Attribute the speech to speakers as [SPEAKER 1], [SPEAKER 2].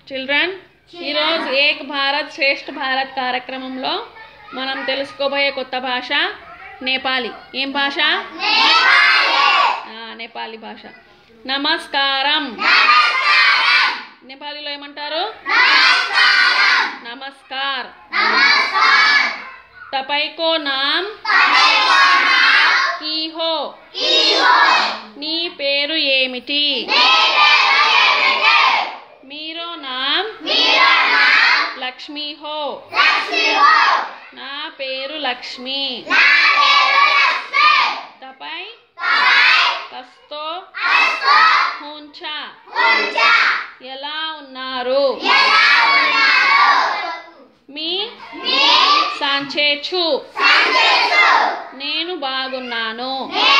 [SPEAKER 1] children ఈరోజు ఏక్ భారత్ శ్రేష్ఠ భారత్ కార్యక్రమంలో మనం తెలుసుకోబోయే కొత్త భాష నేపాలి ఏం భాష ఆ, నేపాలి భాష నమస్కారం నేపాలీలో ఏమంటారు నమస్కార్ తపైకో నామ్ కీ హో నీ పేరు ఏమిటి మీరో నామ్ లక్ష్మి హో నా పేరు లక్ష్మి తపై కస్తో హూంచా ఎలా ఉన్నారు మీ సాంచేచు నేను బాగున్నాను